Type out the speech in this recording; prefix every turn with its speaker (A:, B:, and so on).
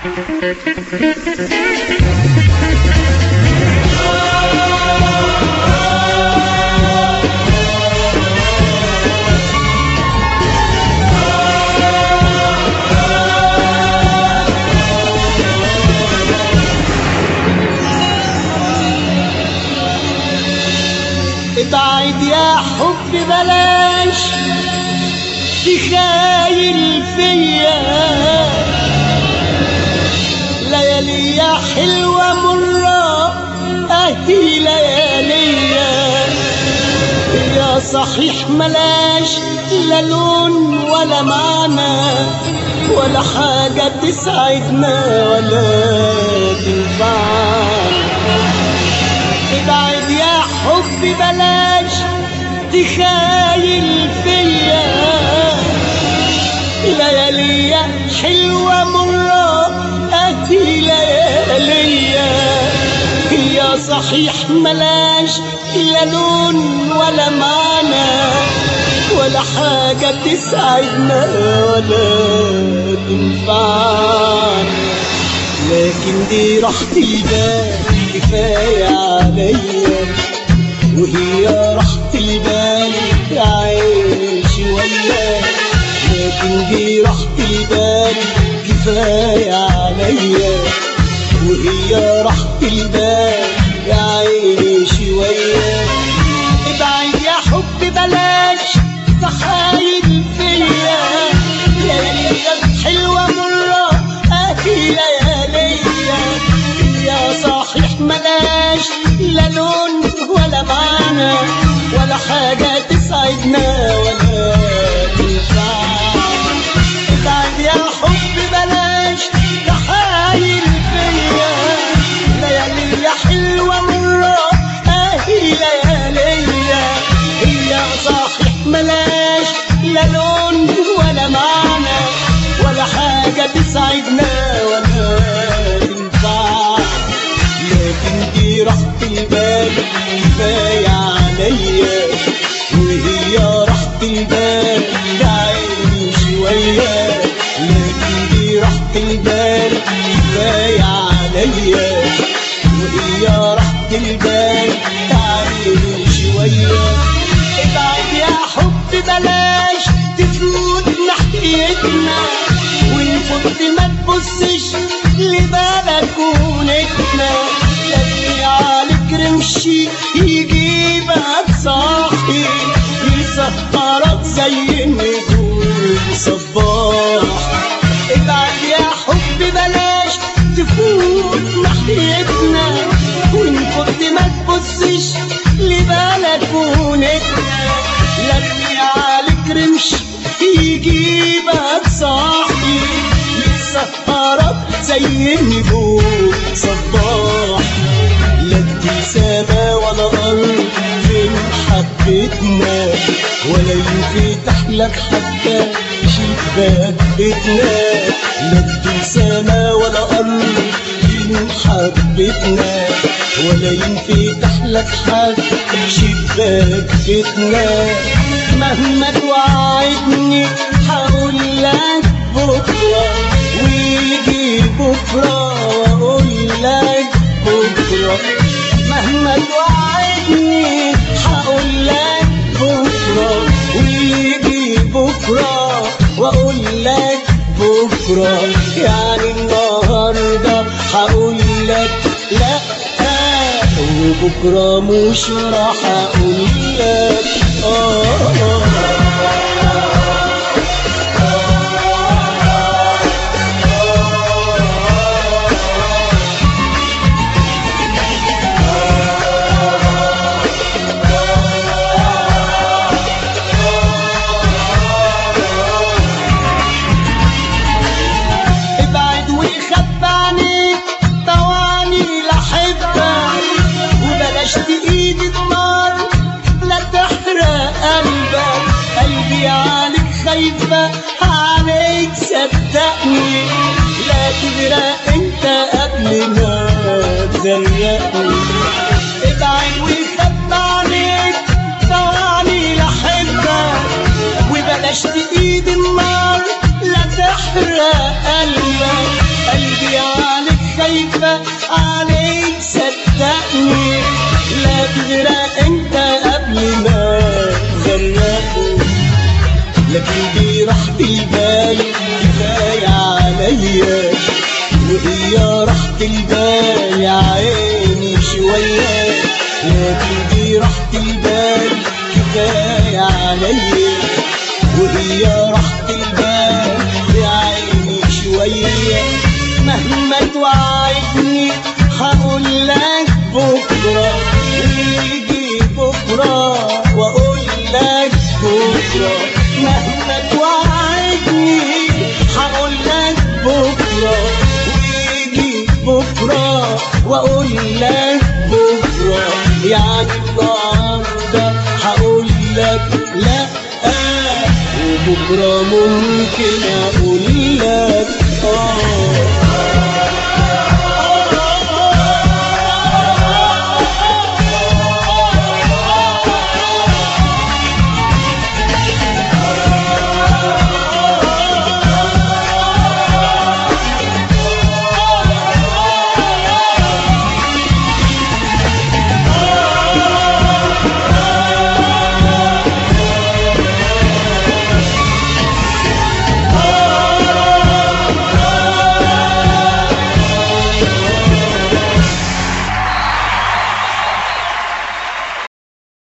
A: ابعد يا حب بلاش تخايل فيا ليالي يا حلوة مرة اهدي لياليا يا صحيح ملاش لا لون ولا معنى ولا حاجة تسعدنا ولا تنفعنا ابعد يا حب بلاش تخايل فيا ليالي حلوة مرة أهدي لياليا هي صحيح ملاش لا لون ولا معنى ولا حاجة تسعدنا ولا تنفعنا لكن دي راحة البال كفاية عليا وهي راحة البال يا عيني شوية لكن دي راحة البال كفاية عليا وهي راحة البال يا عيني شوية ابعد يا حب بلاش تحايل فيا ليالي حلوة مرة اهي لياليا يا صحيح ملاش لا لون ولا معنى ولا حاجة تسعدنا ولا تنفعنا ابعد يا حب بلاش تحايل فيا ليالي حلوة مرة اهي لياليا هي صحيح ملاش لا لون ولا معنى ولا حاجة تسعدنا ولا تنفع لكن دي راحة البال كفاية عليا وهي راحة البال تعيش شوية لكن دي راحة البال كفاية عليا وهي راحة البال تعيش شوية ابعد يا حب بلاش تفوت ناحيتنا ونفض ما تبصش لبلكونتنا لكن عليك رمشي يجيبك صاحي يسهرك زي النجوم صباح ابعد يا حب بلاش تفوت ناحيتنا ونفض ما تبصش لبلكونتنا لمي عليك رمش يجيبك صاحي يسهرك زي النجوم صباح لا ابتسامة ولا أرض من حبتنا ولا ينفتح لك حتى شباك بيتنا لا ابتسامة ولا أرض من حبتنا ولا ينفتح لك حتى شباك بيتنا مهما توعدني هقول لك بكرة ويجي بكرة وأقول لك بكرة مهما توعدني هقول لك بكرة ويجي بكرة وأقول لك بكرة يعني النهاردة هقول لك لأ وبكرة مش راح أقول لك آه ابعد وخبى عنيك طواني لحبك وبلاش تقيد النار لا تحرق قلبك قلبي عليك خايفة عليك صدقني لا تغرق انت قبل ما تغرقني ابعد وخبى عنيك طواني لحبك وبلاش تقيد النار لا تحرق قلبك قلبي بال وهي راحة البال يا عيني شوية لكن دي راحة البال كفاية عليا وهي راحة البال يا عيني شوية مهما توعدني هقول لك بكرة يجي بكرة وأقول لك بكرة مهما توعدني هقول لك بكرة ويجي بكرة وأقول لك بكرة يعني النهاردة هقول لك لأ وبكرة ممكن أقول لك آه